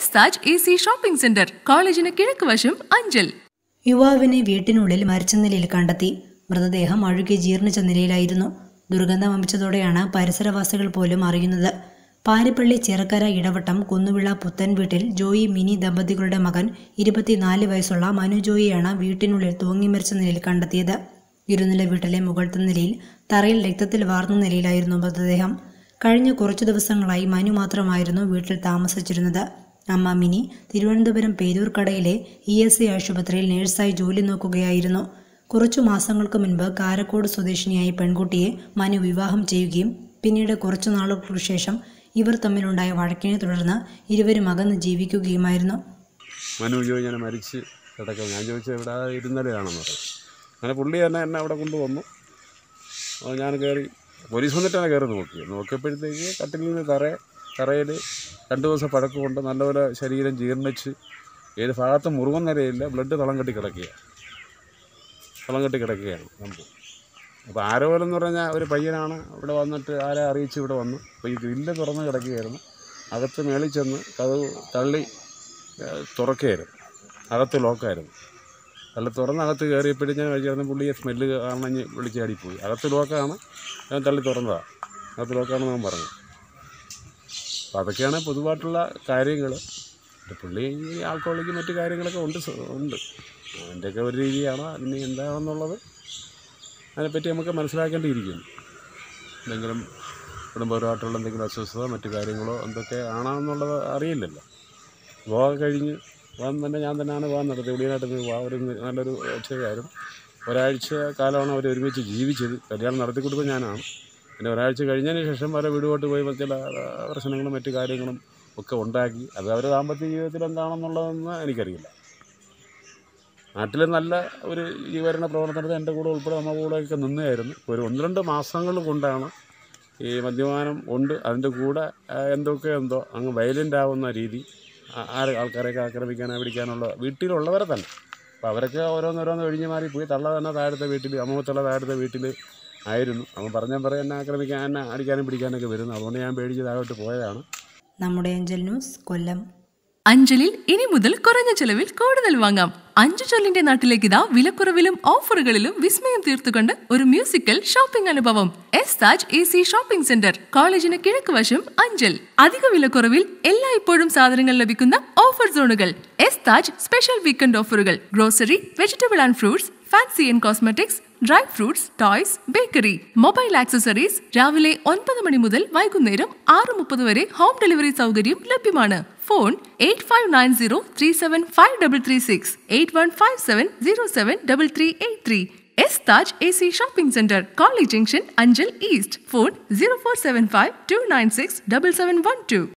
S Taj A C shopping centre കോളേജിന് കിഴക്ക് വശം അഞ്ചൽ യുവാവിനെ വീട്ടിനുള്ളിൽ മരിച്ച നിലയിൽ കണ്ടെത്തി മൃതദേഹം അഴുകി ജീർണിച്ച നിലയിലായിരുന്നു ദുർഗന്ധം വമിച്ചതോടെയാണ് പരിസരവാസികൾ പോലും അറിയുന്നത് പാരിപ്പള്ളി ചിറക്കര ഇടവട്ടം കുന്നുവിള പുത്തൻ വീട്ടിൽ ജോയി മിനി ദമ്പതികളുടെ മകൻ ഇരുപത്തിനാല് വയസ്സുള്ള മനു ജോയിയാണ് വീട്ടിനുള്ളിൽ തൂങ്ങി മരിച്ച നിലയിൽ കണ്ടെത്തിയത് ഇരുനില വീട്ടിലെ മുകൾത്തെ നിലയിൽ തറയിൽ രക്തത്തിൽ വാർന്ന നിലയിലായിരുന്നു മൃതദേഹം കഴിഞ്ഞ കുറച്ചു ദിവസങ്ങളായി മനു മാത്രമായിരുന്നു വീട്ടിൽ താമസിച്ചിരുന്നത് അമ്മ മിനി തിരുവനന്തപുരം പേരൂർക്കടയിലെ ഇ എസ് സി ആശുപത്രിയിൽ നഴ്സായി ജോലി നോക്കുകയായിരുന്നു കുറച്ചു മാസങ്ങൾക്ക് മുൻപ് കാരക്കോട് സ്വദേശിനിയായ പെൺകുട്ടിയെ മനു വിവാഹം ചെയ്യുകയും പിന്നീട് കുറച്ചു നാളുകൾക്ക് ശേഷം ഇവർ തമ്മിലുണ്ടായ വഴക്കിനെ തുടർന്ന് ഇരുവരും അകന്ന് ജീവിക്കുകയുമായിരുന്നു മനു ജോയി ഇങ്ങനെ മരിച്ച് കിടക്കുക ഞാൻ ചോദിച്ചത് ഇവിടെ ഇരുന്നലയാണെന്ന് പറഞ്ഞു അങ്ങനെ പുള്ളി തന്നെ എന്നെ അവിടെ കൊണ്ടുവന്നു അപ്പോൾ ഞാൻ കയറി പോലീസ് വന്നിട്ടാണ് കയറി നോക്കി നോക്കിയപ്പോഴത്തേക്ക് കട്ടിലിൽ നിന്ന് തറ തറയിൽ രണ്ട് ദിവസം പഴക്കം കൊണ്ട് നല്ലപോലെ ശരീരം ജീർണിച്ച് ഏത് ഭാഗത്തും മുറുകും നിലയില്ല ബ്ലഡ് തളം കെട്ടി കിടക്കുകയാണ് തളം കെട്ടി കിടക്കുകയാണ് സംഭവം അപ്പോൾ ആരോപണം എന്ന് പറഞ്ഞാൽ ഒരു പയ്യനാണ് ഇവിടെ വന്നിട്ട് ആരെ അറിയിച്ച് ഇവിടെ വന്നു അപ്പോൾ ഈ ഗ്രില്ല് തുറന്ന് കിടക്കുകയായിരുന്നു അകത്ത് മേളിൽ ചെന്ന് കഥവ് തള്ളി ഏഹ്, തുറക്കുകയായിരുന്നു അകത്ത് ലോക്കായിരുന്നു തള്ളി തുറന്ന് അകത്ത് കയറിയപ്പോഴും ഞാൻ കഴിച്ചിരുന്ന പുള്ളിയെ സ്മെല്ല് കാരണം ഞാൻ വിളിച്ചാടിപ്പോയി അകത്ത് ലോക്കാണ് ഞാൻ തള്ളി തുറന്നതാണ് അകത്ത് ലോക്കാണെന്ന് ഞാൻ പറഞ്ഞു അപ്പോൾ അതൊക്കെയാണ് പൊതുവായിട്ടുള്ള കാര്യങ്ങൾ പുള്ളി ഈ ആൾക്കോളിക്ക് മറ്റു കാര്യങ്ങളൊക്കെ ഉണ്ട് സ- ഉണ്ട് അതിൻ്റെയൊക്കെ ഒരു രീതിയാണ് അതിന് എന്താണെന്നുള്ളത് അതിനെപ്പറ്റി നമുക്ക് മനസ്സിലാക്കേണ്ടിയിരിക്കുന്നു എന്തെങ്കിലും കുടുംബപരമായിട്ടുള്ള എന്തെങ്കിലും അസ്വസ്ഥത മറ്റു കാര്യങ്ങളോ എന്തൊക്കെ ആണെന്നുള്ളത് അറിയില്ലല്ലോ വിവാഹം കഴിഞ്ഞ് വിവാഹം തന്നെ ഞാൻ തന്നെയാണ് വിവാഹം നടത്തിയത് ഉടനായിട്ട് വിവാഹം ഒരു നല്ലൊരു ഒച്ചയായിരുന്നു ഒരാഴ്ച കാലമാണ് അവർ ഒരുമിച്ച് ജീവിച്ചത് കല്യാണം നടത്തി കൊടുത്തത് ഞാനാണ് പിന്നെ ഒരാഴ്ച കഴിഞ്ഞതിന് ശേഷം അവരെ വീടുപോട്ട് പോയി ചില ആ, പ്രശ്നങ്ങളും മറ്റു കാര്യങ്ങളും ഒക്കെ ഉണ്ടാക്കി അത് അവരുടെ ദാമ്പത്യ ജീവിതത്തിൽ എന്താണെന്നുള്ളതെന്ന് എനിക്കറിയില്ല നാട്ടിൽ നല്ല ഒരു ജീവരണ പ്രവർത്തനത്തിൽ എൻ്റെ കൂടെ ഉൾപ്പെടെ നമ്മുടെ കൂടെയൊക്കെ നിന്നായിരുന്നു ഒരു ഒന്ന് രണ്ട് മാസങ്ങൾ കൊണ്ടാണ് ഈ മദ്യപാനം ഉണ്ട് അതിൻ്റെ കൂടെ ആ, എന്തൊക്കെ എന്തോ അങ്ങ് വയലൻ്റ് ആവുന്ന രീതി ആ- ആരെ ആൾക്കാരെയൊക്കെ ആക്രമിക്കാനോ പിടിക്കാനുള്ള വീട്ടിലുള്ളവരെ തന്നെ അപ്പോൾ അവരൊക്കെ ഓരോന്നോരോന്ന് ഒഴിഞ്ഞു മാറി പോയി തള്ള തന്നെ താഴത്തെ വീട്ടിൽ അമ്മത്തള്ള താഴത്തെ വീട്ടിൽ ആയിരുന്നു അവൻ പറഞ്ഞാൽ പറയാൻ എന്നെ ആക്രമിക്കാൻ എന്നെ അടിക്കാനും പിടിക്കാനൊക്കെ വരുന്നു അതുകൊണ്ട് ഞാൻ പേടിച്ച് താഴോട്ട് പോയതാണ് നമ്മുടെ ഏഞ്ചൽ ന്യൂസ് കൊല്ലം അഞ്ചലിൽ ഇനി മുതൽ കുറഞ്ഞ ചെലവിൽ കൂടുതൽ വാങ്ങാം അഞ്ചു ചൊല്ലിന്റെ നാട്ടിലേക്ക് ഇതാ വിലക്കുറവിലും ഓഫറുകളിലും വിസ്മയം തീർത്തുകൊണ്ട് ഒരു മ്യൂസിക്കൽ ഷോപ്പിംഗ് അനുഭവം S Taj A C shopping centre കോളേജിന് കിഴക്ക് വശം അഞ്ചൽ അധിക വിലക്കുറവിൽ എല്ലാ ഇപ്പോഴും സാധനങ്ങൾ ലഭിക്കുന്ന ഓഫർ സോണുകൾ എസ് താജ് സ്പെഷ്യൽ വീക്കെൻഡ് ഓഫറുകൾ grocery vegetable and fruits fancy and cosmetics dry fruits toys bakery mobile accessories രാവിലെ ഒൻപത് മണി മുതൽ വൈകുന്നേരം ആറ് മുപ്പത് വരെ ഹോം ഡെലിവറി സൗകര്യം ലഭ്യമാണ് phone eight five nine zero three seven five double three six eight one five seven zero seven double three eight three S Taj A C shopping centre college junction Anchal east phone zero four seven five two nine six double seven one to